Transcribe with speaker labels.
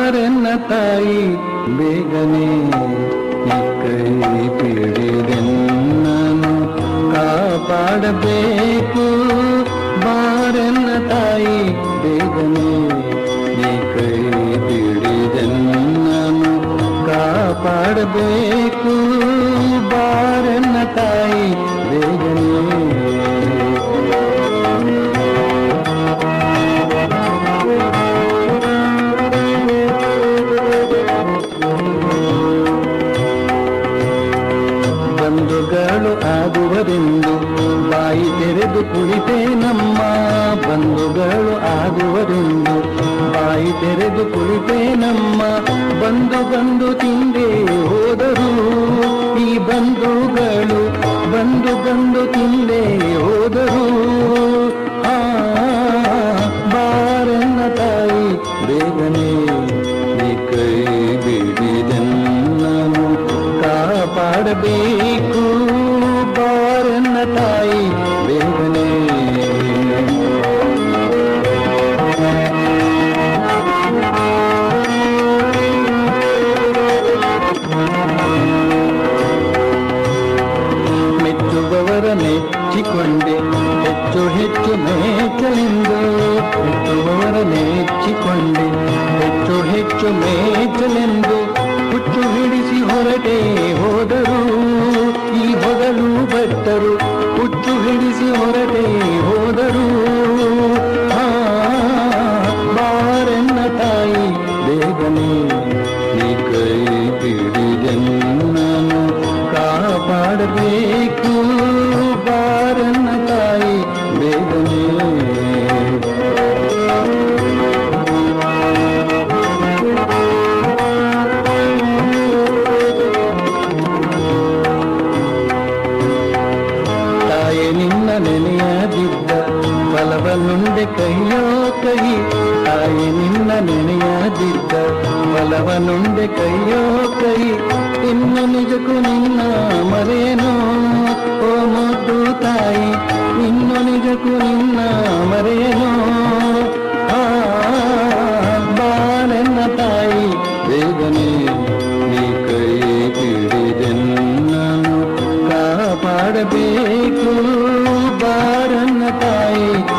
Speaker 1: ಬಾರೆನ್ನ ತಾಯಿ ಬೇಗನೆ ಈ ಕೈ ಪಿಡಿದೆನ್ನನು ಕಾಪಾಡಬೇಕು ಬಾರೆನ್ನ ತಾಯಿ ಬೇಗನೆ ಈ ಕೈ ಪಿಡಿದೆನ್ನನು ಕಾಪಾಡಬೇಕು ಬಾರೆನ್ನ ತಾಯಿ ಬೇಗನೆ ಬಂಧುಗಳು ಆಗುವರೆಂದು ಬಾಯಿ ತೆರೆದು ಕುಳಿತೆ ನಮ್ಮ ಬಂಧುಗಳು ಆಗುವರೆಂದು ಬಾಯಿ ತೆರೆದು ಕುಳಿತೆ ನಮ್ಮ ಬಂದು ಬಂದು ತಿಂದೆ ಹೋದರು ಈ ಬಂಧುಗಳು ಬಂದು ಬಂದು ತಿಂದೆ ಹೋದರು ಆ ಬಾರನ್ನ ತಾಯಿ ಬೇಗನೆ ಈ ಕೈ ಬಿಡಿದೆನ್ನನು ಕಾಪಾಡಬೇಕು ಬಾರನ್ನ ತಾಯಿ ಬೇಗನೆ ಮೆಚ್ಚುವವರ ಮೆಚ್ಚಿಕೊಂಡೆ ಹೆಚ್ಚು ಹೆಚ್ಚು ಮೇಚಲೆಂದು ಮೆಚ್ಚುವವರ ಮೆಚ್ಚಿಕೊಂಡೆ ಹೆಚ್ಚು ಹೆಚ್ಚು ಮೇಚಲೆಂದು ಹುಚ್ಚು ಹಿಡಿಸಿ ಹೊರಟೆ ಹೋದರು ಈ ಹೊಗಲು ಭಟ್ಟರು ಹುಚ್ಚು ಹಿಡಿಸಿ ಹೊರಟೆ ಹೋದರು ಆ, ಬಾರೆನ್ನ ತಾಯಿ ಬೇಗನೆ ಈ ಕೈ ಹಿಡಿದೆನ್ನನು ಕಾಪಾಡಬೇಕು ಬಾರನ್ನ ತಾಯಿ ಬೇಗನೆ ತಾಯಿ ನಿನ್ನ ನೆನೆಯದಿದ್ದ ಫಲವನುಂಡೆ ಕೈಯೋ ಕೈ ತಾಯಿ ನಿನ್ನ ನೆನೆಯದಿದ್ದ ಫಲವನುಂಡೆ ಕೈಯೋ ಕೈ ಇನ್ನು ನಿಜಕ್ಕೂ ನಿನ್ನ ಮರೇನೋ ಓ ಮುದ್ದು ತಾಯಿ ಇನ್ನು ನಿಜಕ್ಕೂ ನಿನ್ನ ಮರೇನೋ ಆ ಬಾಳೆನ್ನ ತಾಯಿ ಬೇಗನೆ ನೀ ಕೈ ಹಿಡಿದೆನ್ನನು ಕಾಪಾಡಬೇಕು ಬಾರನ್ನ ತಾಯಿ